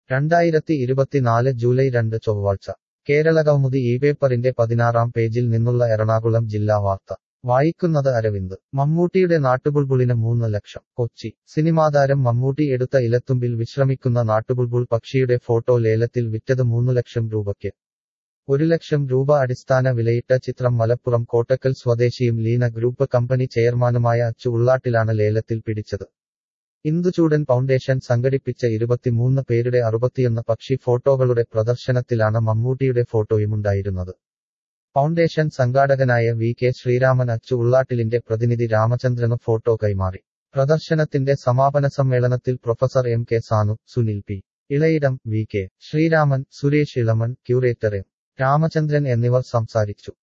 രണ്ടായിരത്തി ഇരുപത്തിനാല് ജൂലൈ രണ്ട് ചൊവ്വാഴ്ച കേരളകൗമുദി ഈ പേപ്പറിന്റെ പതിനാറാം പേജിൽ നിന്നുള്ള എറണാകുളം ജില്ലാ വാർത്ത വായിക്കുന്നത് അരവിന്ദ് മമ്മൂട്ടിയുടെ നാട്ടുബുൾബുളിന് മൂന്ന് ലക്ഷം കൊച്ചി സിനിമാതാരം മമ്മൂട്ടി എടുത്ത ഇലത്തുമ്പിൽ വിശ്രമിക്കുന്ന നാട്ടുബുൾബുൾ പക്ഷിയുടെ ഫോട്ടോ ലേലത്തിൽ വിറ്റത് മൂന്നു ലക്ഷം രൂപയ്ക്ക് ഒരു ലക്ഷം രൂപ അടിസ്ഥാന വിലയിട്ട ചിത്രം മലപ്പുറം കോട്ടക്കൽ സ്വദേശിയും ലീന ഗ്രൂപ്പ് കമ്പനി ചെയർമാനുമായ അച്ചു ഉള്ളാട്ടിലാണ് ലേലത്തിൽ പിടിച്ചത് ഇന്ദുചൂടൻ ഫൗണ്ടേഷൻ സംഘടിപ്പിച്ച ഇരുപത്തിമൂന്ന് പേരുടെ അറുപത്തിയൊന്ന് പക്ഷി ഫോട്ടോകളുടെ പ്രദർശനത്തിലാണ് മമ്മൂട്ടിയുടെ ഫോട്ടോയുമുണ്ടായിരുന്നത് ഫൗണ്ടേഷൻ സംഘാടകനായ വി കെ ശ്രീരാമൻ അച്ചു ഉള്ളാട്ടിലിന്റെ പ്രതിനിധി രാമചന്ദ്രന് ഫോട്ടോ കൈമാറി പ്രദർശനത്തിന്റെ സമാപന സമ്മേളനത്തിൽ professor M K Sanu Sunil P Elayidam V K Sreeraman Suresh Elamon curator M Ramachandran എന്നിവർ സംസാരിച്ചു